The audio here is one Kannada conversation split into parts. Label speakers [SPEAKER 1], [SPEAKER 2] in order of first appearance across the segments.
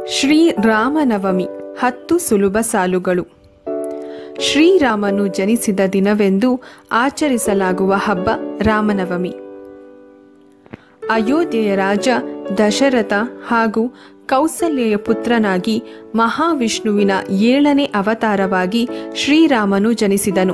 [SPEAKER 1] ಶ್ರೀ ರಾಮನವಮಿ ಹತ್ತು ಸುಲಭ ಸಾಲುಗಳು ಶ್ರೀರಾಮನು ಜನಿಸಿದ ದಿನವೆಂದು ಆಚರಿಸಲಾಗುವ ಹಬ್ಬ ರಾಮನವಮಿ ಅಯೋಧ್ಯೆಯ ರಾಜ ದಶರಥ ಹಾಗೂ ಕೌಸಲ್ಯೆಯ ಪುತ್ರನಾಗಿ ಮಹಾವಿಷ್ಣುವಿನ ಏಳನೇ ಅವತಾರವಾಗಿ ಶ್ರೀರಾಮನು ಜನಿಸಿದನು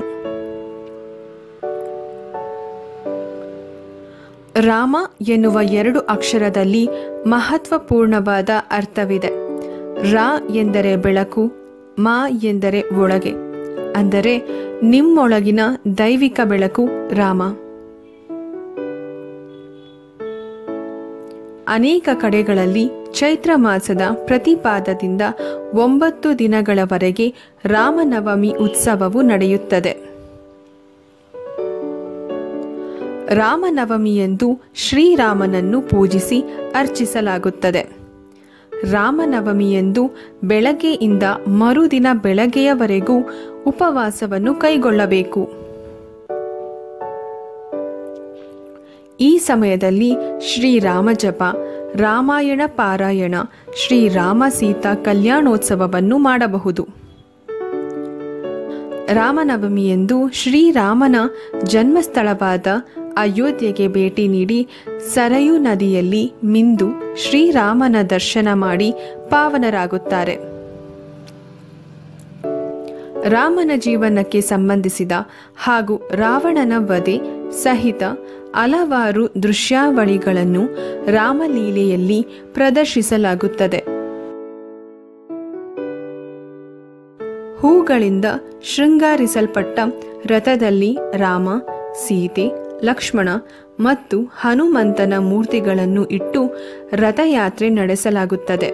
[SPEAKER 1] ರಾಮ ಎನ್ನುವ ಎರಡು ಅಕ್ಷರದಲ್ಲಿ ಮಹತ್ವಪೂರ್ಣವಾದ ಅರ್ಥವಿದೆ ರಾ ಎಂದರೆ ಬೆಳಕು ಮಾ ಎಂದರೆ ಒಳಗೆ ಅಂದರೆ ನಿಮ್ಮೊಳಗಿನ ದೈವಿಕ ಬೆಳಕು ರಾಮ ಅನೇಕ ಕಡೆಗಳಲ್ಲಿ ಚೈತ್ರ ಮಾಸದ ಪ್ರತಿಪಾದದಿಂದ ಒಂಬತ್ತು ದಿನಗಳವರೆಗೆ ರಾಮನವಮಿ ಉತ್ಸವವು ನಡೆಯುತ್ತದೆ ರಾಮನವಮಿಯಂದು ಶ್ರೀರಾಮನನ್ನು ಪೂಜಿಸಿ ಅರ್ಚಿಸಲಾಗುತ್ತದೆ ರಾಮನವಮಿಯಂದು ಬೆಳಗ್ಗೆಯಿಂದ ಮರುದಿನ ಬೆಳಗ್ಗೆಯವರೆಗೂ ಉಪವಾಸವನ್ನು ಕೈಗೊಳ್ಳಬೇಕು ಈ ಸಮಯದಲ್ಲಿ ಶ್ರೀರಾಮ ಜಪ ರಾಮಾಯಣ ಪಾರಾಯಣ ಶ್ರೀರಾಮ ಸೀತಾ ಕಲ್ಯಾಣೋತ್ಸವವನ್ನು ಮಾಡಬಹುದು ರಾಮನವಮಿಯಂದು ಶ್ರೀರಾಮನ ಜನ್ಮಸ್ಥಳವಾದ ಅಯೋಧ್ಯೆಗೆ ಭೇಟಿ ನೀಡಿ ಸರಯೂ ನದಿಯಲ್ಲಿ ಮಿಂದು ಶ್ರೀರಾಮನ ದರ್ಶನ ಮಾಡಿ ಪಾವನರಾಗುತ್ತಾರೆ ರಾಮನ ಜೀವನಕ್ಕೆ ಸಂಬಂಧಿಸಿದ ಹಾಗೂ ರಾವಣನ ವಧೆ ಸಹಿತ ಹಲವಾರು ದೃಶ್ಯಾವಳಿಗಳನ್ನು ರಾಮಲೀಲೆಯಲ್ಲಿ ಪ್ರದರ್ಶಿಸಲಾಗುತ್ತದೆ ಹೂಗಳಿಂದ ಶೃಂಗಾರಿಸಲ್ಪಟ್ಟ ರಥದಲ್ಲಿ ರಾಮ ಸೀತೆ ಲಕ್ಷ್ಮಣ ಮತ್ತು ಹನುಮಂತನ ಮೂರ್ತಿಗಳನ್ನು ಇಟ್ಟು ರಥಯಾತ್ರೆ ನಡೆಸಲಾಗುತ್ತದೆ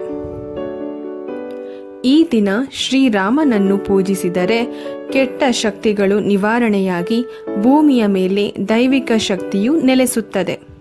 [SPEAKER 1] ಈ ದಿನ ಶ್ರೀರಾಮನನ್ನು ಪೂಜಿಸಿದರೆ ಕೆಟ್ಟ ಶಕ್ತಿಗಳು ನಿವಾರಣೆಯಾಗಿ ಭೂಮಿಯ ಮೇಲೆ ದೈವಿಕ ಶಕ್ತಿಯು ನೆಲೆಸುತ್ತದೆ